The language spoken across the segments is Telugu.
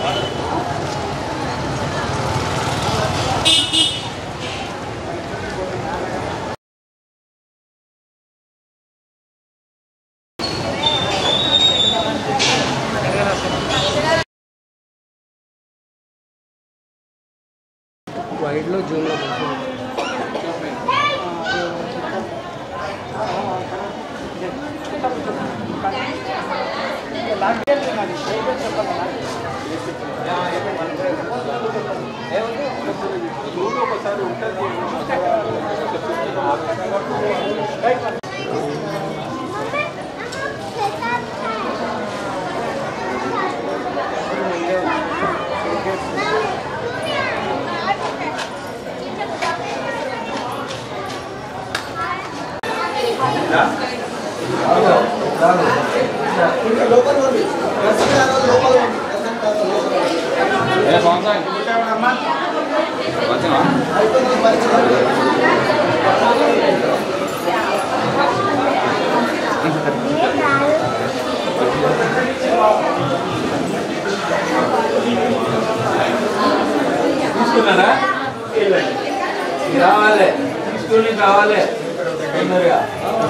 వైడ్లో జూమ్లో తీసుకున్నారా రావాలి తీసుకుని రావాలి తొందరగా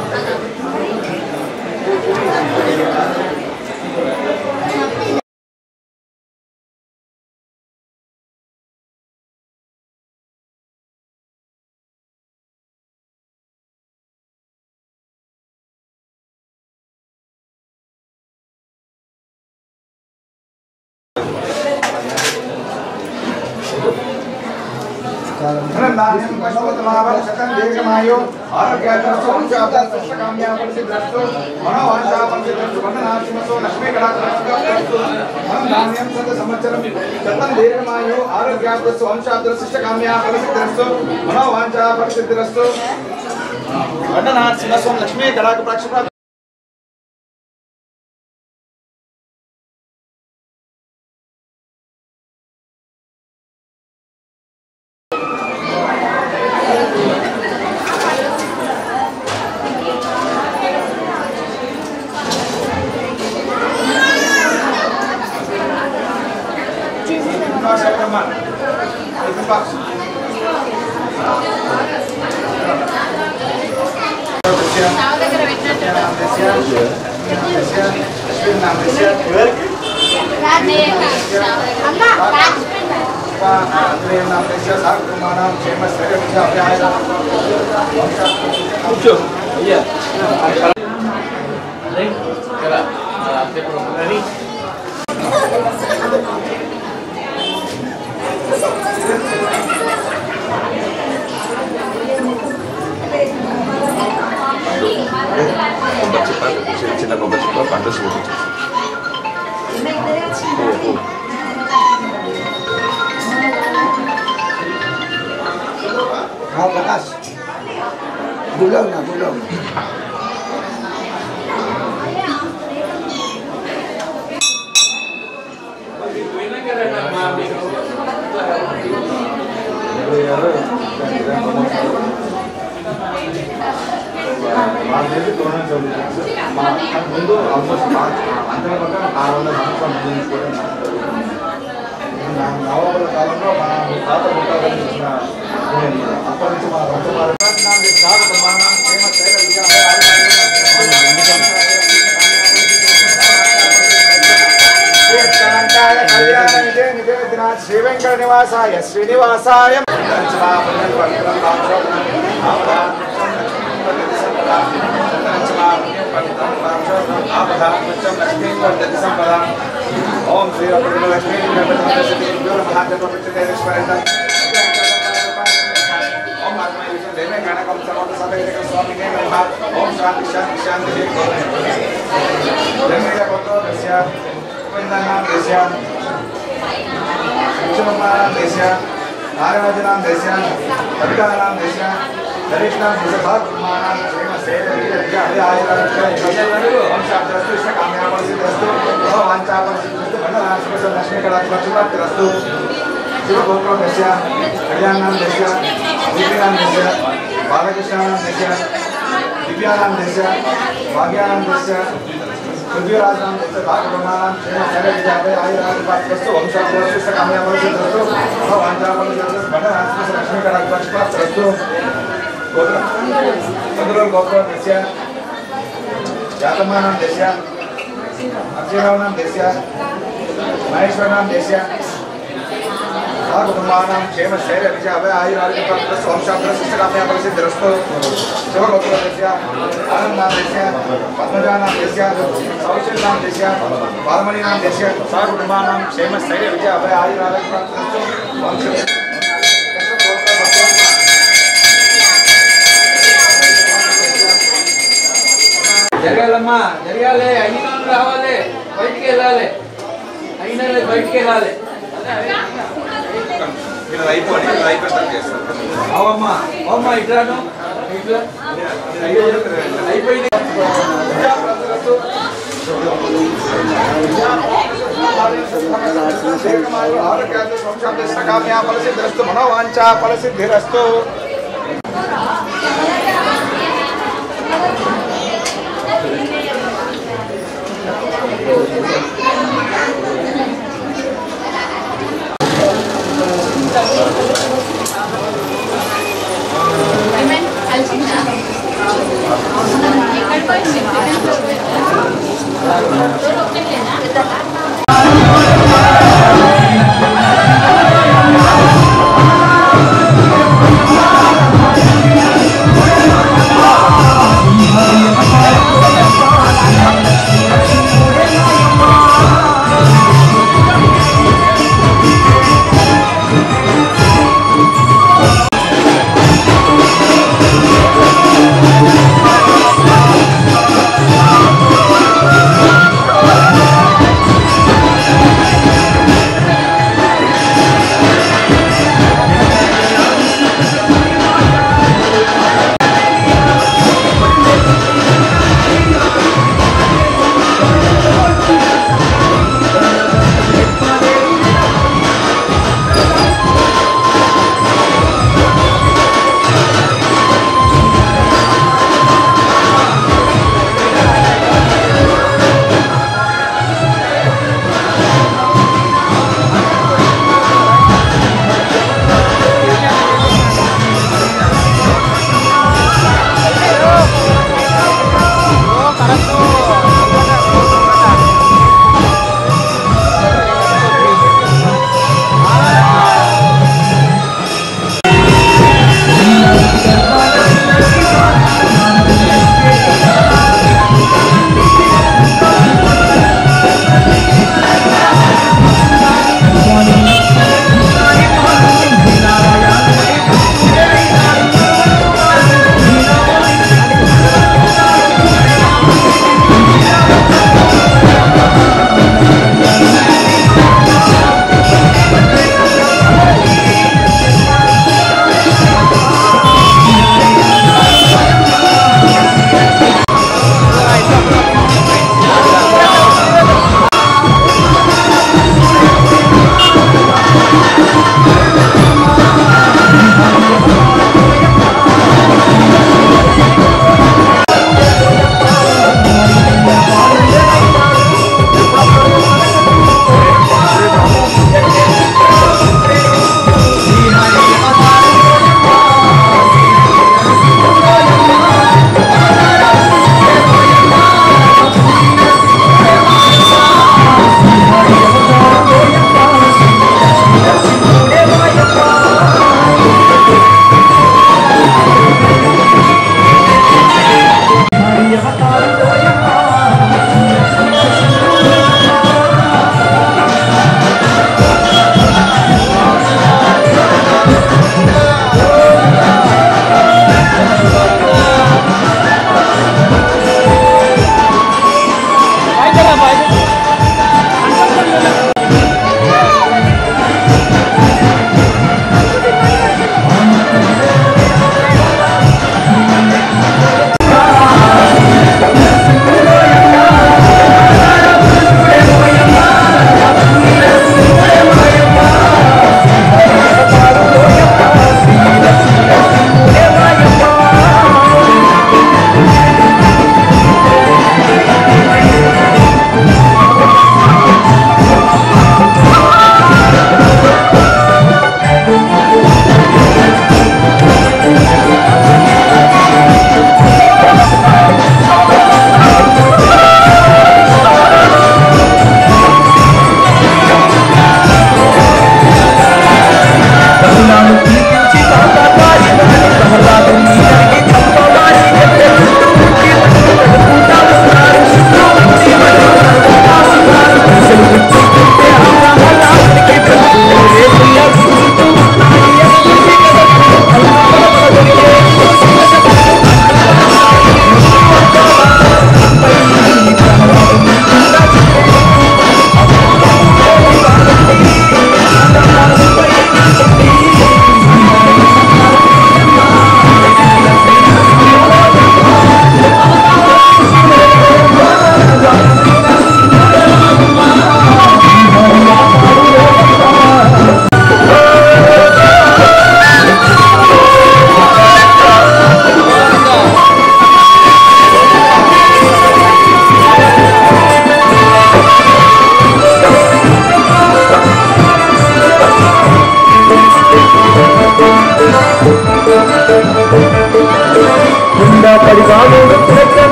లక్ష్మీ కళాక ప్రక్షణ కూర్చో అయ్యా కొబ్బరి చిప్ప చిన్న చిన్న కొబ్బరి చిప్ప పంట చూపించు हाँ प्रकाश बुलाओ ना बुलाओ ముందు ఆల్మోస్ట్ అంతల పక్కన ఆరు వందల సంవత్సరాల ముందు నుంచి కూడా నా- నవాబుల కాలంలో మన తాత ముత్తాతలు ఇచ్చిన భూమి అన్నమాట. అప్పటి నుంచి మన వంశపారంపర్యం శ్రీ వెంకట నివాసాయ శ్రీనివాసాయ ఓం శ్రీ లక్ష్మీ ఓం దేవే గణకం సమర్థ సభైక స్వామినే నమః ఓం శాంతి శాంతి శాంతి జన్మేజ గోత్రస్య ఉపేంద్రనాం దేశ విష్ణుమానాం దేశ నాగరాజనాం దేశ కవితానాం దేశ గణేష్నాం దేశ భాగమానాం క్షేమ సేవ వీరజ్ఞ హరి ఆయుర ఓం శాంతి కృష్ణ కామ్యాపరిసిద్ధిరస్తు ఓం వాంఛాపరిసిద్ధిరస్తు బండనాశిక లక్ష్మీ కళాక్షిప్రాప్తిరస్తు శివగోత్రం దశ కళ్యాణాం దశ దీపినాం దశ బాలకృష్ణానాం దశ దివ్యానాం దశ భాగ్యానాం దశ पृथ्वीराजनां यस्य भागवमानां क्षेम शैलविजापय आयुरादिपात्रस्तु वंशाभिरस्तु कामयामर्षितस्तु भवाञ्चामर्षितस्तु भटनास्मस्य लक्ष्मीकरात्मक्षपात्रस्तु गोत्र चन्द्रो गोत्रस्य जातमानां दस्य अक्षराणां दस्य महेश्वराणां दस्य कुटुंबानां क्षेम स्थैर्य विजय अभय आयुरादिपात्रस्तु वंशाभिरस्तु कामयामर्षितस्तु शिवगोत्रस्य आनन्दां दस्य पद्मजानां दस्य सौशीलां दस्य बालमणीनां दस्य सहकुटुम्बानां क्षेम स्थैर्य विजय अभय आयुरादिपात्रस्तु वंश జరగాలమ్మా జరగాలి అయిన వాళ్ళు రావాలి బయటికి వెళ్ళాలి అయిన వాళ్ళు బయటికి వెళ్ళాలి వీళ్ళది అయిపోయి వీళ్ళది అయిపోయిన తర్వాత చేస్తారు అవమ్మా అవమ్మా ఇట్లాను ఇట్లా అయిపోయింది ఫలసిద్ధిరస్తు మనోవాంఛ ఫలసిద్ధిరస్తు కలిసిందా ఎక్కడ పోయింది శ్రీ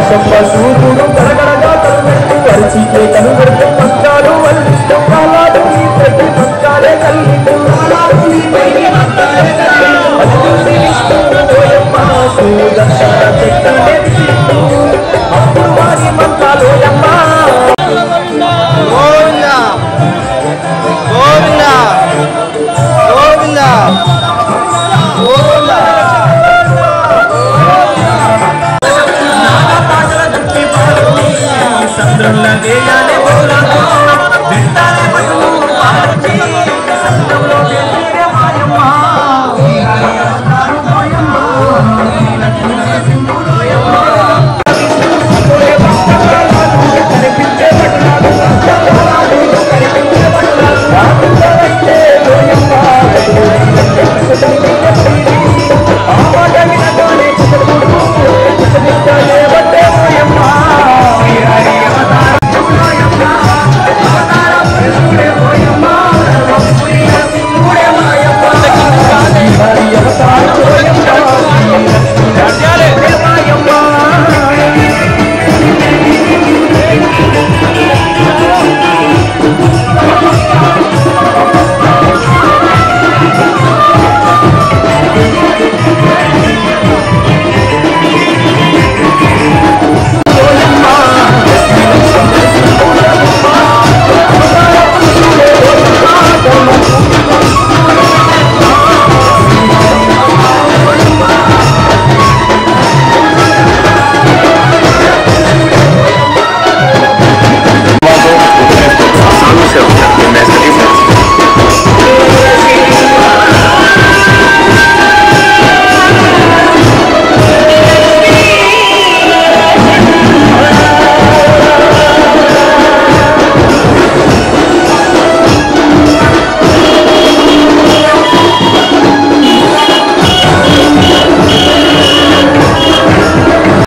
ఆకాశంప సూర్యుడు గడగడగా తరుమెట్టు వరిచి కేక